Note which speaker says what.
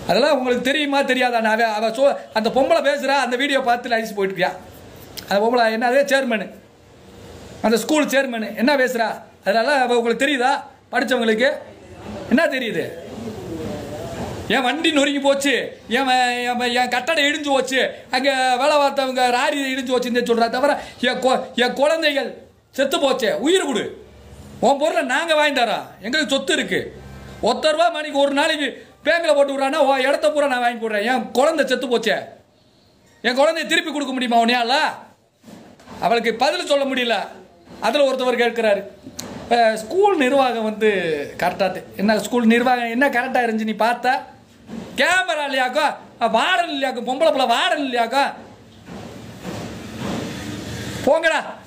Speaker 1: அதெல்லாம் உங்களுக்கு தெரியுமா தெரியாதா நான் அவ- அவ சோ அந்த பொம்பளை பேசுகிறா அந்த வீடியோ பார்த்து அழிச்சு போயிட்டுருக்கியா அந்த பொம்பளை என்னது சேர்மனு அந்த ஸ்கூல் சேர்மனு என்ன பேசுகிறா அதனால அவ உங்களுக்கு தெரியுதா படித்தவங்களுக்கு என்ன தெரியுது என் வண்டி நொறுங்கி போச்சு என் வ- என் வ- என் கட்டடம் இடிஞ்சு போச்சு அங்கே வேலை பார்த்தவங்க ராரி இடிஞ்சு போச்சுன்னு சொல்கிறா தவிர என் கொ என் குழந்தைகள் செத்து போச்சே உயிர் கொடு உன் பொருளை நாங்கள் வாங்கி தரோம் எங்களுக்கு சொத்து இருக்கு ஒத்த ரூபா மணிக்கு ஒரு நாளைக்கு பேங்கில் போட்டு விட்றான்னா உன் இடத்த பூரா நான் வாங்கி போடுறேன் என் குழந்தை செத்து போச்சே என் குழந்தைய திருப்பி கொடுக்க முடியுமா உன்னையால அவளுக்கு பதில் சொல்ல முடியல அதில் ஒருத்தவர் கேட்குறாரு அஹ், ஸ்கூல் நிர்வாகம் வந்து கரெக்டாக என்ன ஸ்கூல் நிர்வாகம் என்ன கரெக்டாக இருந்துச்சு நீ பார்த்தா கேமரா இல்லையாக்கோ அஹ், வார்டன் இல்லையாக்கோ பொம்பளை பிள்ளை வார்டன் இல்லையாக்கோ போங்கடா